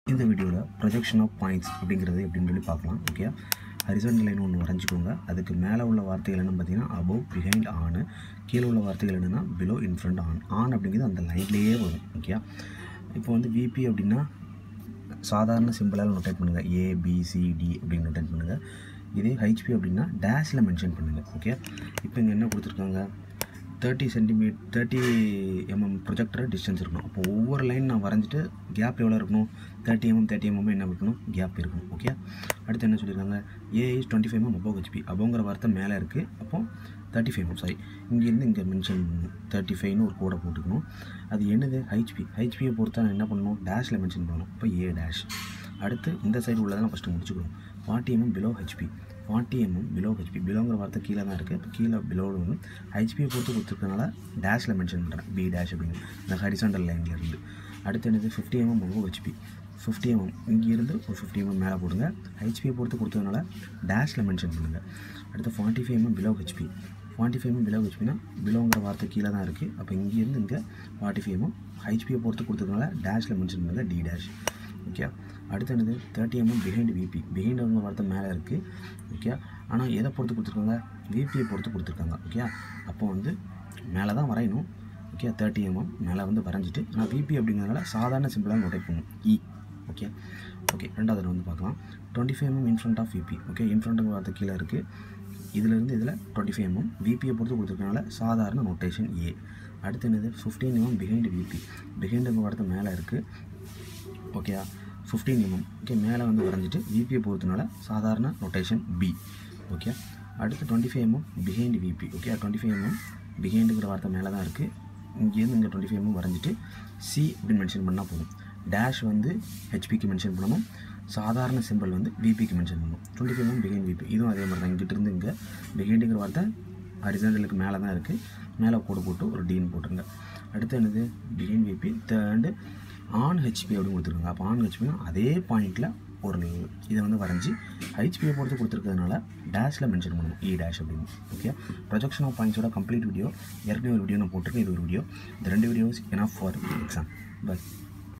இந்த வீடியோவில் projection of points அப்படிங்கிறது எப்படின்னு சொல்லி பார்க்கலாம் ஓகே ஹரிசன் லைன் ஒன்று வரைஞ்சிக்கோங்க அதுக்கு மேலே உள்ள வார்த்தைகள் என்னன்னு பார்த்தீங்கன்னா அபவ் பிஹைண்ட் ஆனு கீழே உள்ள வார்த்தைகள் என்னென்னா below in front on on அப்படிங்கிறது அந்த லைன்லேயே வரும் ஓகே இப்போ வந்து விபி அப்படின்னா சாதாரண சிம்பிளால் நோட்டேட் பண்ணுங்கள் ஏ பி சி டி அப்படின்னு நோட்டேட் பண்ணுங்கள் இதே ஹெச்பி அப்படின்னா டேஷில் மென்ஷன் பண்ணுங்கள் ஓகே இப்போ இங்கே என்ன கொடுத்துருக்காங்க thirty centimetre thirty MM projector distance இருக்கணும் அப்போ ஒவ்வொரு லைன் நான் வரைஞ்சிட்டு கேப் எவ்வளோ இருக்கணும் தேர்ட்டி எம்எம் தேர்ட்டி எம்எம் என்ன இருக்கணும் கேப் இருக்கணும் ஓகே அடுத்து என்ன சொல்லியிருக்காங்க A is twenty five M above HP அபோங்கிற வார்த்தை மேலே இருக்குது அப்போ தேர்ட்டி ஃபைவ் எம் சாரி இங்கேருந்து இங்கே மென்ஷன் தேர்ட்டி ஃபைவ்னு ஒரு கோடை போட்டுக்கணும் அது என்னது ஹெச்பி ஹெச்பியை பொறுத்தா நான் என்ன பண்ணணும் டேஷில் மென்ஷன் பண்ணணும் இப்போ ஏ டேஷ் அடுத்து இந்த சைடு உள்ளதெல்லாம் ஃபஸ்ட்டு முடிச்சுக்கணும் forty MM below HP forty MM below HP பிலோங்கிற வார்த்தை கீழே தான் இருக்குது இப்போ கீழே பிலோ வந்து ஹெச்பியை பொறுத்து கொடுத்துருக்கனால டேஷில் மென்ஷன் பண்ணுறேன் பி டேஷ் அப்படின்னு இந்த ஹரிசாண்டல் லைனில் இருந்து அடுத்து என்னது fifty MM above HP fifty MM இங்கேருந்து ஒரு ஃபிஃப்டி எம்எம் மேலே போடுங்க ஹெச்பியை பொறுத்து கொடுத்ததுனால டேஷில் மென்ஷன் பண்ணுங்கள் அடுத்து forty five MM below HP forty five MM below ஹெச்பினா பிலோங்கிற வார்த்தை கீழே தான் இருக்குது அப்போ இங்கேருந்து இங்கே ஃபார்ட்டி ஃபைவ் எம்எம் ஹெச்பியை பொறுத்து கொடுத்ததுனால டேஷில் மென்ஷன் பண்ணுங்கள் டி டேஷ் ஓகே அடுத்து என்னது தேர்ட்டி எம்எம் பிஹைண்ட் விபி பிஹைண்டுங்கிற வார்த்தை மேலே இருக்குது ஓகே ஆனால் எதை பொறுத்து கொடுத்துருக்காங்க விபியை பொறுத்து கொடுத்துருக்காங்க ஓகே அப்போ வந்து மேலே தான் வரையணும் ஓகே தேர்ட்டி எம்எம் மேலே வந்து வரைஞ்சிட்டு ஆனால் விபி அப்படிங்கிறதுனால சாதாரண சிம்பிளாக நோட்டேட் பண்ணணும் இ ஓகே ஓகே ரெண்டாவது வந்து பார்க்கலாம் twenty five MM in front of VP okay in ஃப்ரண்ட்டுங்கிற வார்த்தை கீழே இருக்குது இதிலேருந்து இதில் டுவெண்ட்டி ஃபைவ் எம்எம் விபியை பொறுத்து கொடுத்துருக்கனால சாதாரண நோட்டேஷன் ஏ அடுத்து என்னது ஃபிஃப்டீன் எம்எம் பிஹைண்ட் விபி பிஹைண்டுங்கிற வார்த்தை மேலே இருக்குது ஓகேயா ஃபிஃப்டீன் எம்எம் ஓகே மேலே வந்து வரைஞ்சிட்டு விபியை பொறுத்தனால சாதாரண நொட்டேஷன் பி ஓகே அடுத்து twenty five MM behind VP okay twenty five MM பிஹைண்டுங்கிற வார்த்தை மேலே தான் இருக்குது இங்கேருந்து இங்கே டுவெண்ட்டி ஃபைவ் எம்எம் வரைஞ்சிட்டு சி அப்படின்னு மென்ஷன் பண்ணால் போதும் டேஷ் வந்து ஹெச்பிக்கு மென்ஷன் பண்ணணும் சாதாரண சிம்பிள் வந்து விபிக்கு மென்ஷன் பண்ணணும் twenty five MM behind VP இதுவும் அதே மாதிரி தான் இங்கிட்டிருந்து இங்கே பிஹைண்டுங்கிற வார்த்தை ஹரிசாண்டலுக்கு மேலே தான் இருக்குது மேலே கோடு போட்டு ஒரு டீன் போட்டுருங்க அடுத்து என்னது பிஹைண்ட் விபி தேர்ண்டு ஆன் ஹெச்பி அப்படின்னு கொடுத்துருக்காங்க அப்போ ஆன் ஹெச்பினா அதே பாயிண்டில் ஒரு இதை வந்து வரைஞ்சி ஹெச்பியை பொறுத்து கொடுத்துருக்கிறதுனால டேஷில் மென்ஷன் பண்ணணும் இ டேஷ் அப்படின்னு ஓகே ப்ரொஜெக்ஷன் ஆஃப் பாயிண்ட்ஸோட கம்ப்ளீட் வீடியோ ஏற்கனவே ஒரு வீடியோ நான் போட்டிருக்கேன் இது ஒரு வீடியோ இந்த ரெண்டு videos enough for exam by